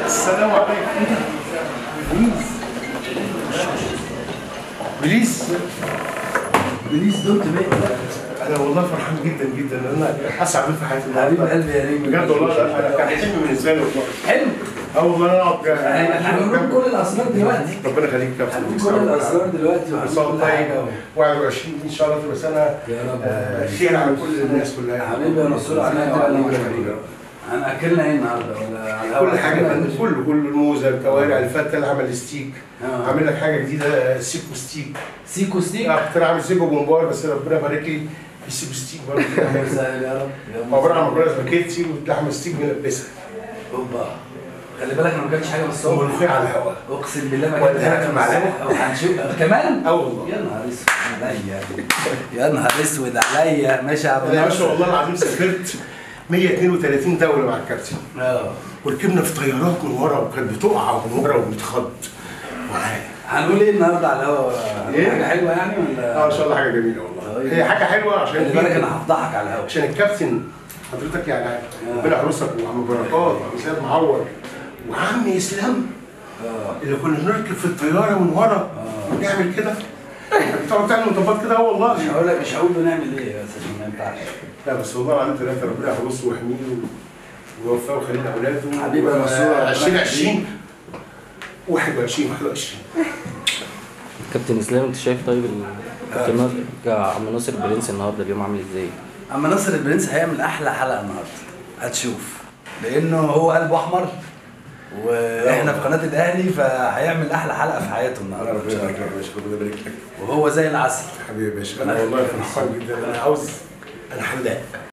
السلام عليكم بليز بليز دونت ميك انا والله فرحان جدا جدا ان انا اسعد بيه في حياتي حبيب النهارده قلبي يا ريم بجد والله ده انا كان حلم بالنسبه لي والله حلو اه والله انا اقعد احنا هنقول كل الاسرار دلوقتي ربنا يخليك يا كابتن هنقول كل الاسرار دلوقتي كل وهنقول سنه كل طيب حاجه 21 ان شاء الله تبقى سنه يا رب آه، خير على كل الناس كلها حبيبي يا رسول الله ربنا عليك يخليك وعليك يا حبيبي. هناكلنا ايه النهارده ولا على الهوا؟ كل حاجه هناكلنا بقى، كله كله الموزه الكوارع الفته اللي عمل ستيك آه. عامل لك حاجه جديده آه، سيكو ستيك سيكو ستيك اه كنت انا عامل سيكو بومبار بس ربنا يبارك لي في سيكو ستيك برضه يا مسهل يا رب يا عباره عن مسهل. مكرونه سباكيتي ولحمه ستيك ملبسها اوبا خلي بالك انا ما كانش حاجه بس هو وملوخيه على الهواء اقسم بالله ما واديها كانت لك حاجه المعلقة. او هنشوف كمان اه والله يا نهار اسود عليا يا نهار اسود عليا ماشي يا ابو انا يا باشا ناصر. والله العظيم سافرت 132 دوله مع الكابتن اه وركبنا في طيارات من ورا وكانت بتقع من ورا وبتخض معايا هنقول ايه النهارده على الهوا إيه؟ حاجه حلوه يعني ولا اه ان شاء الله حاجه جميله والله طيب. هي حاجه حلوه عشان خلي بالك في- انا هفضحك على الهوا عشان الكابتن حضرتك يعني ربنا يحرسك وعم بركات وعم سيد معور وعم اسلام اه اللي كنا بنركب في الطياره من ورا ونعمل كده بتقعد تعمل مطبات كده اه مش والله هقول لك مش هقول له نعمل ايه بس عشان ما ينفعش لا بس والله العظيم ثلاثه ربنا يحرسه ويحميه ويوفقه ويخلي له اولاده حبيبي يا رسول الله. 2020 21 21 كابتن اسلام انت شايف طيب ال- كابتن ناصر عم ناصر برنس النهارده اليوم عامل ازاي؟ اما ناصر البرنس هيعمل احلى حلقه النهارده هتشوف لانه هو قلبه احمر واحنا في قناه الاهلي فهيعمل احلى حلقه في حياته النهارده إن شاء الله. يا باشا ربنا يبارك لك وهو زي العسل حبيبي يا باشا انا والله فرحان جدا انا عاوز انا حلاق